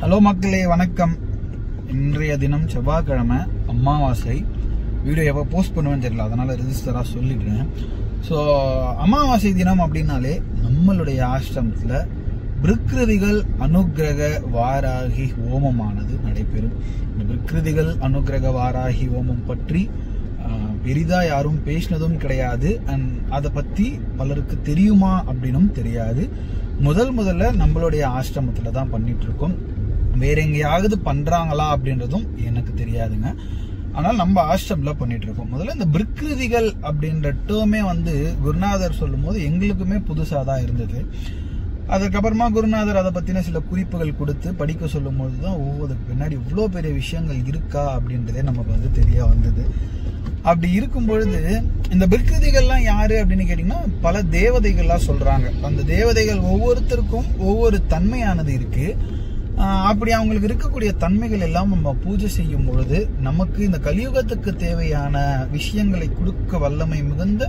hello மக்களே வணக்கம் இன்றைய தினம் செவ்வாய்க்கிழமை அமாவாசை வீடியோ எப்போ போஸ்ட் பண்ணுவேன்னு தெரியல அதனால ரெஜிஸ்டராக சொல்லிக்கிறேன் ஸோ அமாவாசை தினம் அப்படின்னாலே நம்மளுடைய ஆசிரமத்தில் பிருக்கிருதிகள் அனுக்கிரக வாராகி ஹோமமானது நடைபெறும் இந்த பிருக்கிருதிகள் அனுக்கிரக வாராகி ஹோமம் பற்றி ஆஹ், பெரிதா யாரும் பேசினதும் கிடையாது அண்ட் அதை பத்தி பலருக்கு தெரியுமா அப்படின்னும் தெரியாது முதல் முதல்ல நம்மளுடைய ஆசிரமத்துல தான் பண்ணிட்டு இருக்கோம் வேற எங்கேயாவது பண்றாங்களா அப்படின்றதும் எனக்கு தெரியாதுங்க ஆனால் நம்ம ஆசிரமில் பண்ணிட்டு இருக்கோம் முதல்ல இந்த பிருக்கிருதிகள் அப்படின்ற டேர்மே வந்து குருநாதர் சொல்லும்போது எங்களுக்குமே புதுசாக தான் இருந்தது அதுக்கப்புறமா குருநாதர் அதை பத்தின சில குறிப்புகள் கொடுத்து படிக்க சொல்லும்போது தான் ஓ அதுக்கு பின்னாடி இவ்வளோ பெரிய விஷயங்கள் இருக்கா அப்படின்றதே நமக்கு வந்து தெரிய வந்தது அப்படி இருக்கும் பொழுது இந்த பிற்கிருதிகள்லாம் யாரு அப்படின்னு கேட்டீங்கன்னா பல தேவதைகள்லாம் சொல்றாங்க அந்த தேவதைகள் ஒவ்வொருத்தருக்கும் ஒவ்வொரு தன்மையானது இருக்கு ஆஹ் அப்படி அவங்களுக்கு இருக்கக்கூடிய தன்மைகள் எல்லாம் நம்ம பூஜை செய்யும் பொழுது நமக்கு இந்த கலியுகத்துக்கு தேவையான விஷயங்களை கொடுக்க வல்லமை மிகுந்த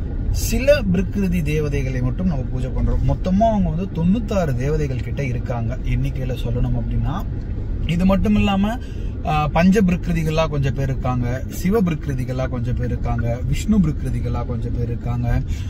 சில பிருக்கிருதி தேவதைகளை மட்டும் நம்ம பூஜை பண்றோம் மொத்தமா அவங்க வந்து தொண்ணூத்தாறு தேவதைகள் கிட்ட இருக்காங்க எண்ணிக்கையில சொல்லணும் அப்படின்னா இது மட்டும் இல்லாம ஆஹ், பஞ்ச பிருக்கிருதிகளா கொஞ்சம் பேர் இருக்காங்க சிவ பிருக்கிருதிகளா கொஞ்சம் பேர் இருக்காங்க விஷ்ணு பிருக்கிருதிகளா கொஞ்சம் பேர் இருக்காங்க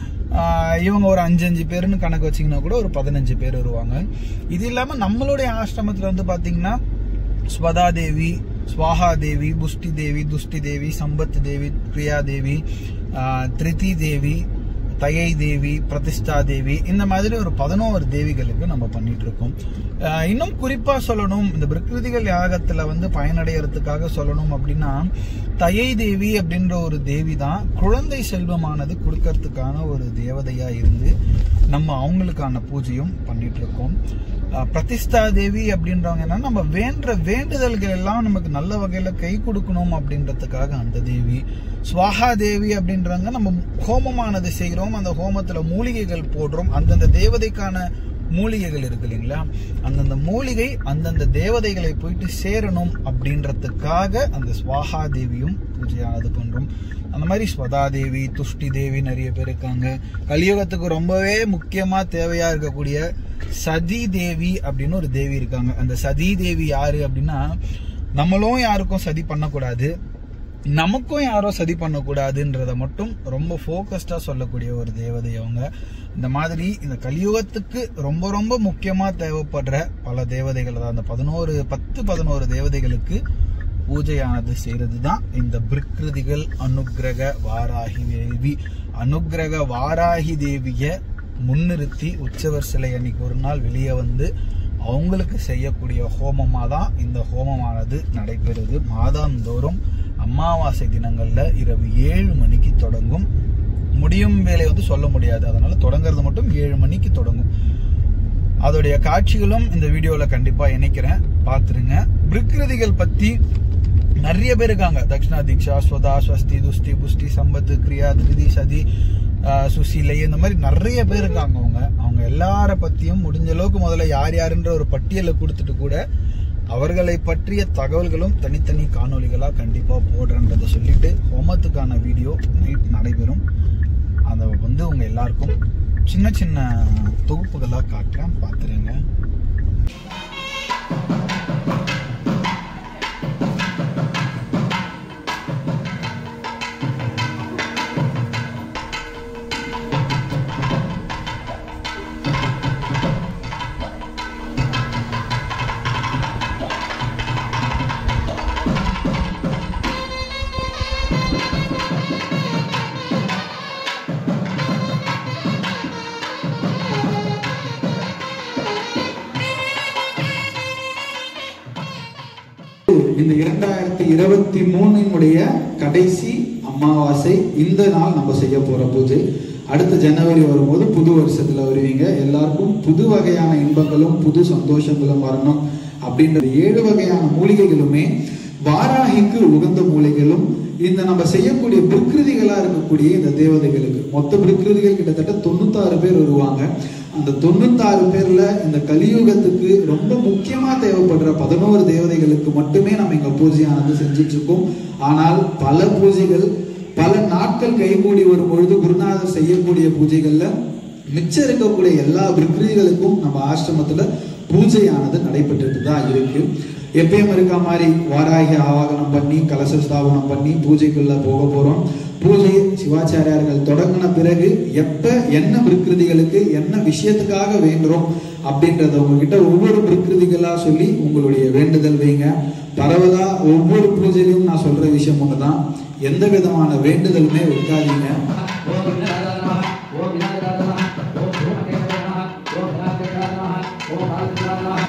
ஆஹ், இவங்க ஒரு அஞ்சு அஞ்சு பேருன்னு கணக்கு வச்சீங்கன்னா கூட ஒரு பதினஞ்சு பேர் வருவாங்க இது இல்லாம நம்மளுடைய ஆசிரமத்துல வந்து பாத்தீங்கன்னா ஸ்வதா தேவி ஸ்வாஹா தேவி புஷ்டி தேவி துஷ்டி தேவி சம்பத் தேவி பிரியா தேவி ஆஹ், திருதி தேவி தயை தேவி பிரதிஷ்டா தேவி இந்த மாதிரி ஒரு பதினோரு தேவிகளுக்கு நம்ம பண்ணிட்டு இருக்கோம் ஆஹ், இன்னும் குறிப்பா சொல்லணும் இந்த பிரகிருதிகள் யாகத்துல வந்து பயனடைகிறதுக்காக சொல்லணும் அப்படின்னா தயை தேவி அப்படின்ற ஒரு தேவி தான் குழந்தை செல்வமானது கொடுக்கறதுக்கான ஒரு தேவதையா இருந்து நம்ம அவங்களுக்கான பூஜையும் பண்ணிட்டு இருக்கோம் அஹ் பிரதிஷ்டா தேவி அப்படின்றவங்க என்ன நம்ம வேண்ட வேண்டுதல்கள் எல்லாம் நமக்கு நல்ல வகையில கை கொடுக்கணும் அப்படின்றதுக்காக அந்த தேவி ஸ்வாஹா தேவி அப்படின்றவங்க நம்ம ஹோமமானது செய்கிறோம் அந்த ஹோமத்துல மூலிகைகள் போடுறோம் அந்தந்த தேவதைக்கான மூலிகைகள் இருக்கு இல்லைங்களா அந்தந்த மூலிகை அந்தந்த தேவதைகளை போயிட்டு சேரணும் அப்படின்றதுக்காக அந்த ஸ்வாஹா தேவியும் பூஜையானது பண்றோம் அந்த மாதிரி ஸ்வதா தேவி துஷ்டி தேவி நிறைய பேர் இருக்காங்க கலியுகத்துக்கு ரொம்பவே முக்கியமா தேவையா இருக்கக்கூடிய சதி தேவி அப்படின்னு ஒரு தேவி இருக்காங்க அந்த சதி தேவி யாரு அப்படின்னா நம்மளும் யாருக்கும் சதி பண்ணக்கூடாது நமக்கும் யாரும் சதி பண்ணக்கூடாதுன்றத மட்டும் ரொம்ப ஃபோக்கஸ்டா சொல்லக்கூடிய ஒரு தேவதை அவங்க இந்த மாதிரி இந்த கலியுகத்துக்கு ரொம்ப ரொம்ப முக்கியமா தேவைப்படுற பல தேவதைகள் தான் அந்த பதினோரு பத்து பதினோரு தேவதைகளுக்கு பூஜையானது செய்யறது தான் இந்த பிருக்கிருதிகள் அனுக்கிரக வாராகி தேவி அனுக்கிரக வாராகி தேவிய முன்னிறுத்தி உற்சவர் சிலை அன்னைக்கு ஒரு நாள் வெளியே வந்து அவங்களுக்கு செய்யக்கூடிய ஹோமமாக தான் இந்த ஹோமமானது நடைபெறுது மாதந்தோறும் அமாவாசை தினங்கள்ல இரவு ஏழு மணிக்கு தொடங்கும் முடியும் வேலை வந்து சொல்ல முடியாது அதனால தொடங்குறது மட்டும் ஏழு மணிக்கு தொடங்கும் அதோடைய காட்சிகளும் இந்த வீடியோல கண்டிப்பா இணைக்கிறேன் பார்த்துருங்க பிருக்கிருதிகள் பத்தி நிறைய பேர் இருக்காங்க தக்ஷணா தீக்ஷா ஸ்வதா ஸ்வஸ்தி துஷ்டி புஷ்டி சம்பத்து கிரியா திருதி சதி ஆஹ், சுசீலை இந்த மாதிரி நிறைய பேர் இருக்காங்க அவங்க அவங்க எல்லார பத்தியும் முடிஞ்ச அளவுக்கு முதல்ல யார் யாருன்ற ஒரு பட்டியலை கொடுத்துட்டு கூட அவர்களை பற்றிய தகவல்களும் தனித்தனி காணொளிகளா கண்டிப்பா போடுறேன்றதை சொல்லிட்டு ஹோமத்துக்கான வீடியோ நைட் நடைபெறும் அதை வந்து உங்க எல்லாருக்கும் சின்ன சின்ன தொகுப்புகளா காட்டுறேன் பார்த்துருங்க இந்த இரண்டாயிரத்தி இருபத்தி மூணினுடைய கடைசி அமாவாசை இந்த நாள் நம்ம செய்ய போற பூஜை அடுத்த ஜனவரி வரும்போது புது வருஷத்துல வருவீங்க எல்லாருக்கும் புது வகையான இன்பங்களும் புது சந்தோஷங்களும் வரணும் அப்படின்ற ஏழு வகையான மூலிகைகளுமே வாராகிக்கு உகந்த மூலிகைகளும் இந்த நம்ம செய்யக்கூடிய பிருக்கிருதிகளா இருக்கக்கூடிய இந்த தேவதைகளுக்கு மொத்த பிருக்கிருதிகள் கிட்டத்தட்ட தொண்ணூத்தாறு பேர் வருவாங்க அந்த தொண்ணூத்தாறு பேர்ல இந்த கலியுகத்துக்கு ரொம்ப முக்கியமா தேவைப்படுற பதினோரு தேவதைகளுக்கு மட்டுமே நம்ம இங்க பூஜையானது செஞ்சுட்டு இருக்கோம் ஆனால் பல பூஜைகள் பல நாட்கள் கைகூடி வரும் பொழுது குருநாதர் செய்யக்கூடிய பூஜைகள்ல மிச்சம் இருக்கக்கூடிய எல்லா விக்ரிகளுக்கும் நம்ம ஆசிரமத்துல பூஜையானது நடைபெற்றுட்டு தான் இருக்கு எப்பயும் இருக்க மாதிரி வாராகி ஆவாகனம் பண்ணி கலச ஸ்தாபனம் பண்ணி பூஜைக்குள்ள போக போறோம் பூஜை சிவாச்சாரியார்கள் தொடங்கின பிறகு எப்ப என்ன விருக்கிருதிகளுக்கு என்ன விஷயத்துக்காக வேண்டுறோம் அப்படின்றத உங்ககிட்ட ஒவ்வொரு விருக்கிருதிகளா சொல்லி உங்களுடைய வேண்டுதல் வைங்க பரவலா ஒவ்வொரு பூஜையிலும் நான் சொல்ற விஷயம் ஒண்ணுதான் எந்த விதமான வேண்டுதலுமே வைக்காதீங்க ஓம் விநாயகராய நமः ஓம் விநாயகராய நமः ஓம் பூமகேஸ்வராய நமः ஓம் விநாயகராய நமः ஓம் பாலகிருஷ்ணாய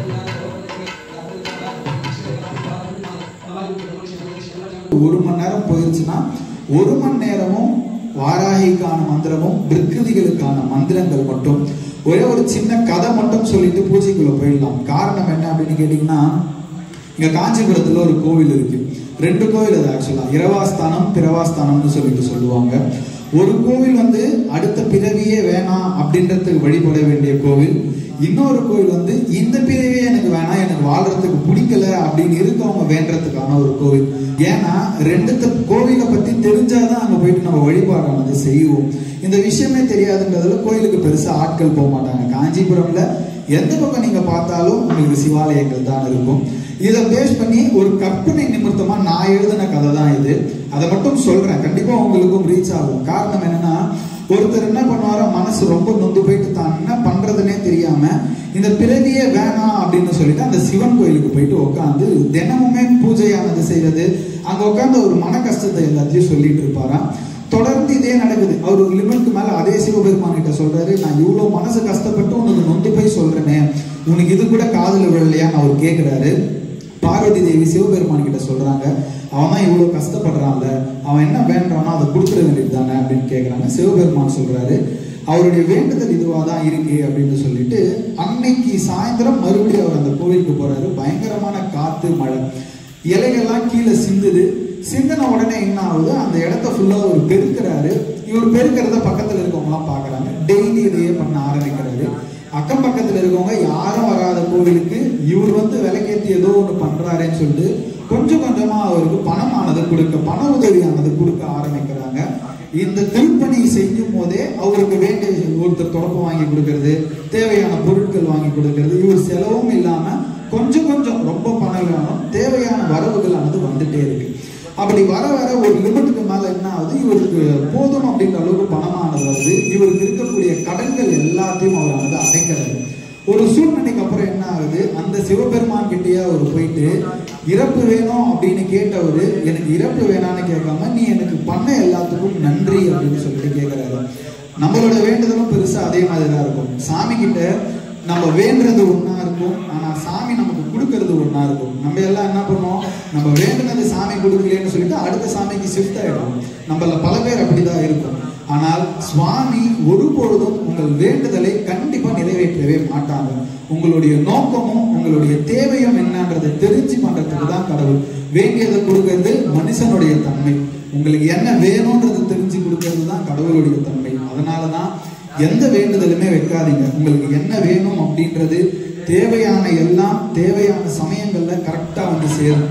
ஒரு மணி நேரம் போயிருச்சுன்னா ஒரு மணி நேரமும் வாராகிக்கான மந்திரமும் விருக்கிருதிகளுக்கான மந்திரங்கள் மட்டும் ஒரே ஒரு சின்ன கதை மட்டும் சொல்லிட்டு பூஜைக்குள்ள போயிடலாம் காரணம் என்ன அப்படின்னு கேட்டீங்கன்னா இங்க காஞ்சிபுரத்துல ஒரு கோவில் இருக்கு ரெண்டு கோவில் அது ஆக்சுவலா இரவாஸ்தானம் பிறவாஸ்தானம்னு சொல்லிட்டு சொல்லுவாங்க ஒரு கோவில் வந்து அடுத்த பிறவியே வேணாம் அப்படின்றதுக்கு வழிபட வேண்டிய கோவில் இன்னொரு கோவில் வந்து இந்த பிறவியே எனக்கு வேணாம் எனக்கு வாழ்றதுக்கு பிடிக்கல அப்படின்னு இருக்கவங்க வேண்டறதுக்கான ஒரு கோவில் ஏன்னா ரெண்டுத்த கோவிலை பத்தி தெரிஞ்சாதான் அங்க போயிட்டு நம்ம வழிபாடானது செய்வோம் இந்த விஷயமே தெரியாதுன்றதுல கோயிலுக்கு பெருசா ஆட்கள் போக மாட்டாங்க காஞ்சிபுரம்ல எந்த பக்கம் நீங்க பார்த்தாலும் உங்களுக்கு சிவாலயங்கள் தான் இருக்கும் இதை பேஸ் பண்ணி ஒரு கற்பனை நிமித்தமா நான் எழுதின கதை தான் இது அதை மட்டும் சொல்றேன் கண்டிப்பா உங்களுக்கும் ரீச் ஆகும் காரணம் என்னன்னா ஒருத்தர் என்ன பண்ணுவாரோ மனசு ரொம்ப நொந்து போயிட்டு தான் என்ன பண்றதுனே தெரியாம இந்த பிறவியே வேணாம் அப்படின்னு சொல்லிட்டு அந்த சிவன் கோயிலுக்கு போயிட்டு உட்காந்து தினமுமே பூஜையானது செய்யறது அங்க உட்காந்து ஒரு மன கஷ்டத்தை எல்லாத்தையும் சொல்லிட்டு இருப்பாராம் தொடர்ந்து இதே நடக்குது அவர் ஒரு லிமிட்க்கு மேல அதே சிவபெருமான் கிட்ட சொல்றாரு நான் இவ்வளவு மனசு கஷ்டப்பட்டு உனக்கு நொந்து போய் சொல்றேனே உனக்கு இது கூட காதுல விழலையான்னு அவர் கேக்குறாரு பார்வதி தேவி சிவபெருமான் கிட்ட சொல்றாங்க அவன் தான் இவ்வளவு கஷ்டப்படுறான்ல அவன் என்ன வேண்டானோ அதை கொடுத்துட வேண்டியது தானே அப்படின்னு கேக்குறாங்க சிவபெருமான் சொல்றாரு அவருடைய வேண்டுதல் இதுவா தான் இருக்கு அப்படின்னு சொல்லிட்டு அன்னைக்கு சாயந்தரம் மறுபடியும் அவர் அந்த கோவிலுக்கு போறாரு பயங்கரமான காத்து மழை இலைகள்லாம் கீழே சிந்துது சிந்தின உடனே என்ன ஆகுது அந்த இடத்த ஃபுல்லா அவர் பெருக்கிறாரு இவர் பெருக்கிறத பக்கத்துல இருக்கவங்கலாம் பாக்குறாங்க டெய்லி இதையே பண்ண ஆரம்பிக்கிறாரு அக்கம் பக்கத்துல இருக்கவங்க யாரும் வராத கோவிலுக்கு இவர் வந்து விலைக்கேத்தி ஏதோ ஒன்று பண்றாருன்னு சொல்லிட்டு கொஞ்சம் கொஞ்சமா அவருக்கு பணமானது கொடுக்க பண உதவியானது கொடுக்க ஆரம்பிக்கிறாங்க இந்த திருப்பணி செய்யும் போதே அவருக்கு வேண்டிய ஒருத்தர் தொடப்பம் வாங்கி கொடுக்கறது தேவையான பொருட்கள் வாங்கி கொடுக்கறது இவர் செலவும் இல்லாம கொஞ்சம் கொஞ்சம் ரொம்ப பணம் இல்லாமல் தேவையான வரவுகளானது வந்துட்டே இருக்கு அப்படி வர வர ஒரு லிமிட்டுக்கு மேல என்ன ஆகுது இவருக்கு போதும் அப்படின்ற அளவுக்கு பணமானது வருது இவருக்கு இருக்கக்கூடிய கடன்கள் எல்லாத்தையும் அவர் வந்து அடைக்கிறாரு ஒரு சூழ்நிலைக்கு அப்புறம் என்ன ஆகுது அந்த சிவபெருமான் கிட்டேயே அவர் போயிட்டு இறப்பு வேணும் அப்படின்னு கேட்டவர் எனக்கு இறப்பு வேணான்னு கேட்காம நீ எனக்கு பண்ண எல்லாத்துக்கும் நன்றி அப்படின்னு சொல்லிட்டு கேட்கிறாரு நம்மளோட வேண்டுதலும் பெருசா அதே மாதிரி தான் இருக்கும் சாமி கிட்ட நம்ம வேண்டுறது ஒண்ணா இருக்கும் ஆனா சாமி நமக்கு கொடுக்கறது ஒண்ணா இருக்கும் நம்ம எல்லாம் என்ன பண்ணுவோம் நம்ம வேண்டுனது சாமி கொடுக்கலன்னு சொல்லிட்டு அடுத்த சாமிக்கு ஷிஃப்ட் ஆயிடும் நம்மள பல பேர் அப்படிதான் இருக்கும் ஆனால் சுவாமி ஒருபொழுதும் உங்கள் வேண்டுதலை கண்டிப்பா நிறைவேற்றவே மாட்டாங்க உங்களுடைய நோக்கமும் உங்களுடைய தேவையும் என்னன்றதை தெரிஞ்சு பண்றதுக்கு தான் கடவுள் வேண்டியதை கொடுக்கறது மனுஷனுடைய தன்மை உங்களுக்கு என்ன வேணும்ன்றது தெரிஞ்சு கொடுக்கறது தான் கடவுளுடைய தன்மை அதனாலதான் எந்த வேண்டுதலுமே வைக்காதீங்க உங்களுக்கு என்ன வேணும் அப்படின்றது தேவையான எல்லாம் தேவையான சமயங்கள்ல கரெக்டா வந்து சேரும்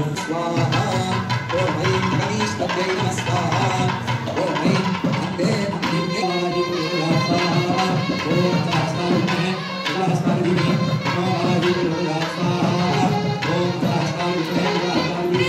ஓம் ஐம் கணீஷ்டப்யை நமஸ்காரா ஓம் ஐம் அம்பே நந்தியே ஓம் சாஸ்தாவிமே சாஸ்தாவிமே ஓம் சாஸ்தாவிமே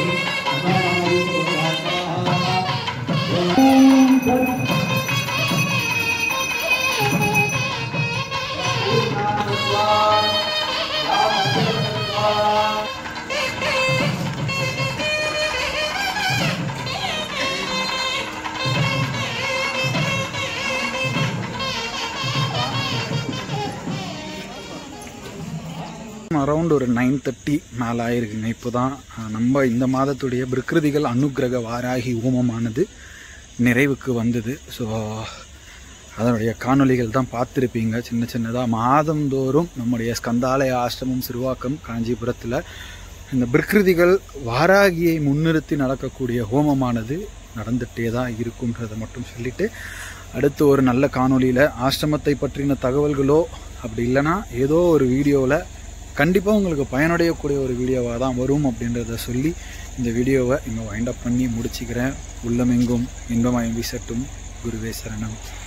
அரௌண்ட் ஒரு நைன் தேர்ட்டி மேலே ஆயிருக்குங்க இப்போ தான் நம்ம இந்த மாதத்துடைய பிரகிருதிகள் அனுக்கிரக வாராகி ஹோமமானது நிறைவுக்கு வந்தது ஸோ அதனுடைய காணொளிகள் தான் பார்த்துருப்பீங்க சின்ன சின்னதாக மாதந்தோறும் நம்முடைய ஸ்கந்தாலய ஆசிரமம் சிறுவாக்கம் காஞ்சிபுரத்தில் இந்த பிரகிருதிகள் வாராகியை முன்னிறுத்தி நடக்கக்கூடிய ஹோமமானது நடந்துகிட்டே தான் இருக்குன்றதை மட்டும் சொல்லிட்டு அடுத்து ஒரு நல்ல காணொளியில் ஆசிரமத்தை பற்றின தகவல்களோ அப்படி இல்லைன்னா ஏதோ ஒரு வீடியோவில் கண்டிப்பாக உங்களுக்கு பயனடையக்கூடிய ஒரு வீடியோவாக தான் வரும் அப்படின்றத சொல்லி இந்த வீடியோவை இங்கே வைண்ட் அப் பண்ணி முடிச்சுக்கிறேன் உள்ளமெங்கும் இன்பமயம் வீசட்டும் குருவே சரணம்